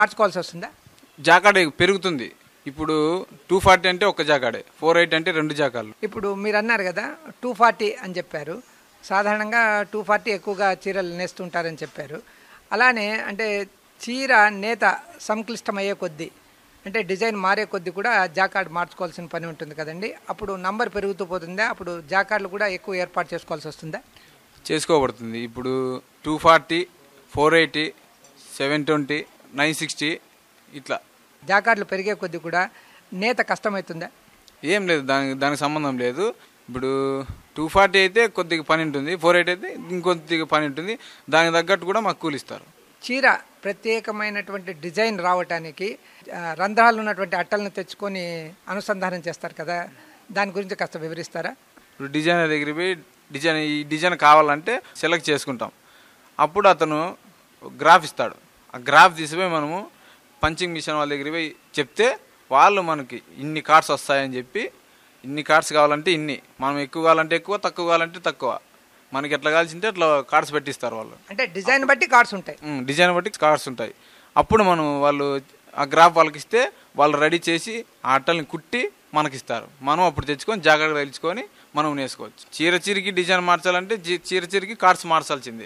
మార్చుకోవాల్సి వస్తుందా జాకాడే పెరుగుతుంది ఇప్పుడు టూ ఫార్టీ అంటే ఒక జాకాడే ఫోర్ ఎయిట్ అంటే రెండు జాకాలు ఇప్పుడు మీరు అన్నారు కదా టూ ఫార్టీ అని చెప్పారు సాధారణంగా టూ ఫార్టీ ఎక్కువగా చీరలు నేస్తుంటారని చెప్పారు అలానే అంటే చీర నేత సంక్లిష్టమయ్యే కొద్దీ అంటే డిజైన్ మారే కొద్దీ కూడా జాకార్డ్ మార్చుకోవాల్సిన పని ఉంటుంది కదండి అప్పుడు నంబర్ పెరుగుతూ పోతుందా అప్పుడు జాకార్డ్లు కూడా ఎక్కువ ఏర్పాటు చేసుకోవాల్సి వస్తుందా చేసుకోబడుతుంది ఇప్పుడు two forty four eighty seven twenty nine sixty ఇట్లా జాకార్డ్లు పెరిగే కొద్దీ కూడా నేత కష్టమవుతుందా ఏం లేదు దానికి దానికి సంబంధం లేదు ఇప్పుడు టూ ఫార్టీ అయితే కొద్దిగా పని ఉంటుంది ఫోర్ ఎయిట్ అయితే ఇంకొద్దిగా పని ఉంటుంది దానికి తగ్గట్టు కూడా మాకు కూలి ఇస్తారు చీర ప్రత్యేకమైనటువంటి డిజైన్ రావటానికి ఆ, రంధ్రాలు ఉన్నటువంటి అట్టలను తెచ్చుకొని అనుసంధానం చేస్తారు కదా దాని గురించి కాస్త వివరిస్తారా ఇప్పుడు డిజైనర్ దగ్గరికి పోయి డిజైన్ ఈ డిజైన్ కావాలంటే సెలెక్ట్ చేసుకుంటాం అప్పుడు అతను గ్రాఫ్ ఇస్తాడు ఆ గ్రాఫ్ తీసిపోయి మనము పంచింగ్ మిషన్ వాళ్ళ దగ్గరికి పోయి చెప్తే వాళ్ళు మనకి ఇన్ని కార్డ్స్ వస్తాయని చెప్పి ఇన్ని కార్డ్స్ కావాలంటే ఇన్ని మనం ఎక్కువ కావాలంటే ఎక్కువ తక్కువ కావాలంటే తక్కువ మనకి ఎట్లా కావాల్సింటే అట్లా కార్డ్స్ పెట్టిస్తారు వాళ్ళు అంటే డిజైన్ బట్టి కార్డ్స్ ఉంటాయి ఉమ్, డిజైన్ బట్టి కార్డ్స్ ఉంటాయి అప్పుడు మనం వాళ్ళు ఆ గ్రాఫ్ వాళ్ళకి ఇస్తే వాళ్ళు రెడీ చేసి ఆ అట్టల్ని కుట్టి మనకి ఇస్తారు మనం అప్పుడు తెచ్చుకొని జాగ్రత్తగా తెలుసుకొని మనం నేసుకోవచ్చు చీర చీరకి డిజైన్ మార్చాలంటే జీ- చీర చీరకి కార్డ్స్ మార్చాల్సిందే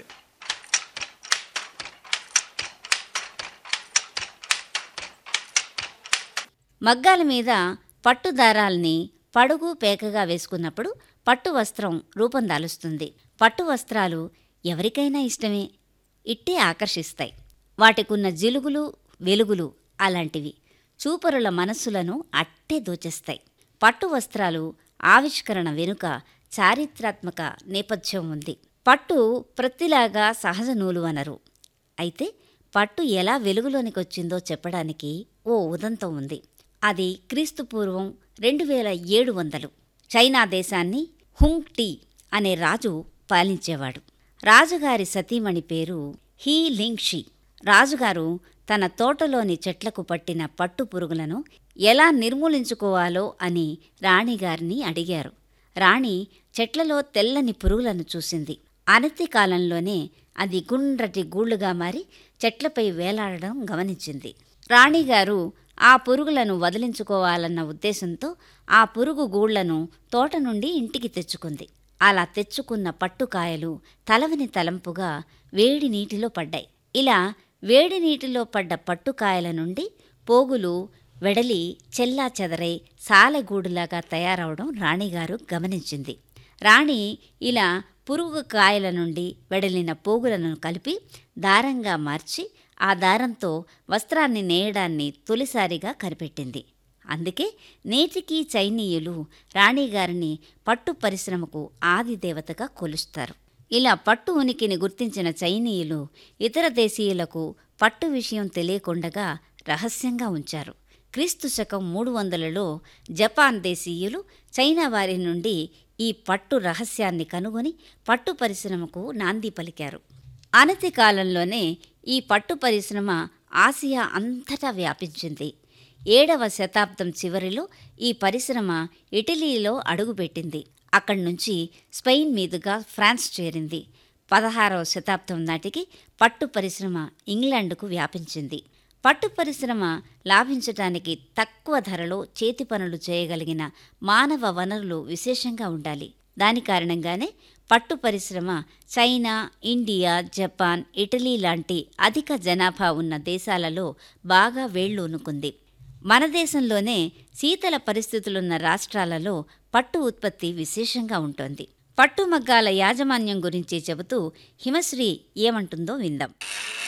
మగ్గాల మీద పట్టు దారాల్ని పడుగు పేకగా వేసుకున్నప్పుడు పట్టు వస్త్రం రూపం దాలుస్తుంది పట్టు వస్త్రాలు ఎవరికైనా ఇష్టమే ఇట్టే ఆకర్షిస్తాయి వాటికున్న జిలుగులు వెలుగులు అలాంటివి చూపరుల మనస్సులను అట్టే దోచేస్తాయి పట్టు వస్త్రాలు ఆవిష్కరణ వెనుక చారిత్రాత్మక నేపథ్యం ఉంది పట్టు ప్రతిలాగా సహజ నూలు అనరు అయితే పట్టు ఎలా వెలుగులోనికి వచ్చిందో చెప్పడానికి ఓ ఉదంతం ఉంది అది క్రీస్తు పూర్వం రెండు వేల ఏడు వందలు చైనా దేశాన్ని హుంగ్ టీ అనే రాజు పాలించేవాడు రాజుగారి సతీమణి పేరు హీ లింగ్ షీ రాజుగారు తన తోటలోని చెట్లకు పట్టిన పట్టు పురుగులను ఎలా నిర్మూలించుకోవాలో అని రాణిగారిని అడిగారు రాణి చెట్లలో తెల్లని పురుగులను చూసింది అనతి కాలంలోనే అది గుండ్రటి గూళ్లుగా మారి చెట్లపై వేలాడడం గమనించింది రాణిగారు ఆ పురుగులను వదిలించుకోవాలన్న ఉద్దేశంతో ఆ పురుగు గూళ్లను తోట నుండి ఇంటికి తెచ్చుకుంది అలా తెచ్చుకున్న పట్టుకాయలు తలవని తలంపుగా వేడి నీటిలో పడ్డాయి ఇలా వేడి నీటిలో పడ్డ పట్టుకాయల నుండి పోగులు వెడలి చెల్లా చెదరై సాలెగూడులాగా తయారవడం రాణిగారు గమనించింది రాణి ఇలా పురుగు కాయల నుండి వెడలిన పోగులను కలిపి దారంగా మార్చి ఆ దారంతో వస్త్రాన్ని నేయడాన్ని తొలిసారిగా కనిపెట్టింది అందుకే నేటికి చైనీయులు రాణిగారిని పట్టు పరిశ్రమకు ఆది దేవతగా కొలుస్తారు ఇలా పట్టు ఉనికిని గుర్తించిన చైనీయులు ఇతర దేశీయులకు పట్టు విషయం తెలియకుండగా రహస్యంగా ఉంచారు క్రీస్తు శకం మూడు వందలలో జపాన్ దేశీయులు చైనా వారి నుండి ఈ పట్టు రహస్యాన్ని కనుగొని పట్టు పరిశ్రమకు నాంది పలికారు అనతి కాలంలోనే ఈ పట్టు పరిశ్రమ ఆసియా అంతటా వ్యాపించింది ఏడవ శతాబ్దం చివరిలో ఈ పరిశ్రమ ఇటలీలో అడుగుపెట్టింది అక్కడి నుంచి స్పెయిన్ మీదుగా ఫ్రాన్స్ చేరింది పదహారవ శతాబ్దం నాటికి పట్టు పరిశ్రమ ఇంగ్లాండ్కు వ్యాపించింది పట్టు పరిశ్రమ లాభించటానికి తక్కువ ధరలో చేతి పనులు చేయగలిగిన మానవ వనరులు విశేషంగా ఉండాలి దాని కారణంగానే పట్టు పరిశ్రమ చైనా ఇండియా జపాన్ ఇటలీ లాంటి అధిక జనాభా ఉన్న దేశాలలో బాగా వేళ్ళూనుకుంది మన దేశంలోనే శీతల పరిస్థితులున్న రాష్ట్రాలలో పట్టు ఉత్పత్తి విశేషంగా ఉంటుంది పట్టు మగ్గాల యాజమాన్యం గురించి చెబుతూ హిమశ్రీ ఏమంటుందో విందాం